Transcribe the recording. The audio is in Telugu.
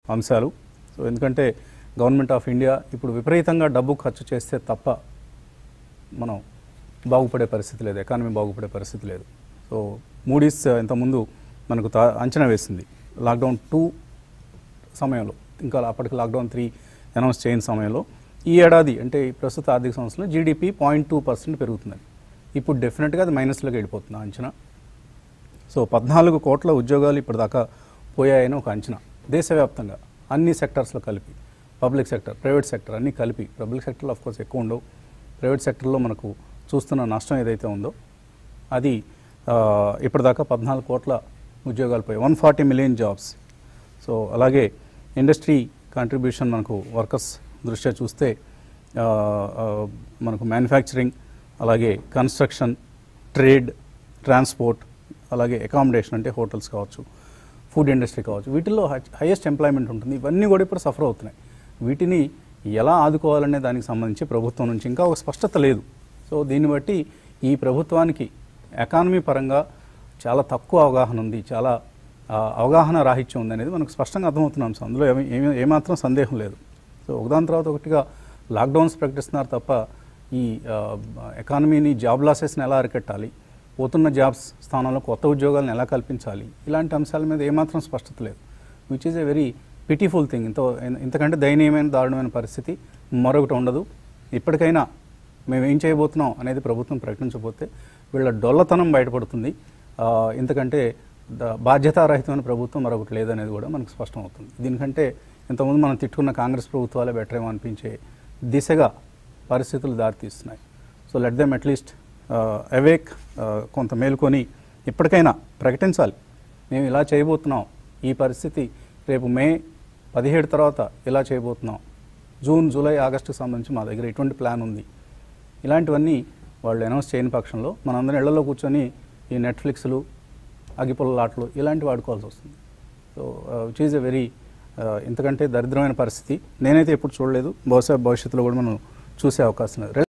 అంశాలు సో ఎందుకంటే గవర్నమెంట్ ఆఫ్ ఇండియా ఇప్పుడు విపరీతంగా డబ్బు ఖర్చు చేస్తే తప్ప మనం బాగుపడే పరిస్థితి లేదు ఎకానమీ బాగుపడే పరిస్థితి లేదు సో మూడీస్ ఇంతకుముందు మనకు తా- అంచనా వేసింది లాక్డౌన్ టూ సమయంలో ఇంకా అప్పటికి లాక్డౌన్ త్రీ అనౌన్స్ చేయని సమయంలో ఈ ఏడాది అంటే ఈ ప్రస్తుత ఆర్థిక సంవత్సరంలో జీడిపి పాయింట్ టూ పర్సెంట్ పెరుగుతుందని ఇప్పుడు డెఫినెట్గా అది మైనస్లోకి వెళ్ళిపోతుంది ఆ అంచనా సో పద్నాలుగు కోట్ల ఉద్యోగాలు ఇప్పటిదాకా పోయాయని ఒక అంచనా దేశవ్యాప్తంగా అన్ని సెక్టర్స్లో కలిపి పబ్లిక్ సెక్టర్ ప్రైవేట్ సెక్టర్ అన్నీ కలిపి పబ్లిక్ సెక్టర్లో ఆఫ్ కోర్స్ ఎక్కువ ఉండవు ప్రైవేట్ సెక్టర్లో మనకు చూస్తున్న నష్టం ఏదైతే ఉందో అది ఆ, ఇప్పటిదాకా పద్నాలుగు కోట్ల ఉద్యోగాలు పోయాయి one forty million jobs so అలాగే ఇండస్ట్రీ కాంట్రిబ్యూషన్ మనకు వర్కర్స్ దృష్ట్యా చూస్తే ఆ, ఆ, మనకు మ్యానుఫ్యాక్చరింగ్ అలాగే కన్స్ట్రక్షన్ ట్రేడ్ ట్రాన్స్పోర్ట్ అలాగే అకామిడేషన్ అంటే హోటల్స్ కావచ్చు ఫుడ్ ఇండస్ట్రీ కావచ్చు వీటిల్లో హైయెస్ట్ ఎంప్లాయ్మెంట్ ఉంటుంది ఇవన్నీ కూడా ఇప్పుడు సఫర్ అవుతున్నాయి వీటిని ఎలా ఆదుకోవాలనే దానికి సంబంధించి ప్రభుత్వం నుంచి ఇంకా ఒక స్పష్టత లేదు సో దీన్ని బట్టి ఈ ప్రభుత్వానికి ఎకానమీ పరంగా చాలా తక్కువ అవగాహన ఉంది చాలా ఆ, అవగాహన రాహిత్యం ఉంది అనేది మనకు స్పష్టంగా అర్థమవుతున్న అంశం అందులో ఏమి ఏమి- ఏమాత్రం సందేహం లేదు సో ఒకదాని తర్వాత ఒకటిగా లాక్డౌన్స్ ప్రకటిస్తున్నారు తప్ప ఈ ఆ, ఎకానమీని జాబ్ లాసెస్ని ఎలా అరికట్టాలి పోతున్న జాబ్స్ స్థానంలో కొత్త ఉద్యోగాలను ఎలా కల్పించాలి ఇలాంటి అంశాల మీద ఏమాత్రం స్పష్టత లేదు which is a very pitiful thing ఇంత ఇంతకంటే దయనీయమైన దారుణమైన పరిస్థితి మరొకటి ఉండదు ఇప్పటికైనా మేము ఏం చేయబోతున్నాం అనేది ప్రభుత్వం ప్రకటించకపోతే వీళ్ళ డొల్లతనం బయటపడుతుంది ఆ, ఇంతకంటే ద- బాధ్యతారహితమైన ప్రభుత్వం మరొకటి లేదనేది కూడా మనకు స్పష్టం అవుతుంది దీనికంటే ఇంతకుముందు మనం తిట్టుకున్న కాంగ్రెస్ ప్రభుత్వాలే బెటర్ ఏమో అనిపించే దిశగా పరిస్థితులు దారితీస్తున్నాయి so let them at least awake కొంత మేల్కొని ఇప్పటికైనా ప్రకటించాలి మేము ఇలా చేయబోతున్నాం ఈ పరిస్థితి రేపు మే పదిహేడు తర్వాత ఇలా చేయబోతున్నాం జూన్ జూలై ఆగస్టుకు సంబంధించి మా దగ్గర ఇటువంటి ప్లాన్ ఉంది ఇలాంటివన్నీ వాళ్ళు అనౌన్స్ చేయని పక్షంలో మనందరం ఇళ్లలో కూర్చొని ఈ నెట్ఫ్లిక్స్లు అగిపుల్లలాట్లు ఇలాంటివి వాడుకోవాల్సి వస్తుంది so which is a very ఇంతకంటే దరిద్రమైన పరిస్థితి నేనైతే ఎప్పుడు చూడలేదు బహుశా భవిష్యత్తులో కూడా మనం చూసే అవకాశం లేదు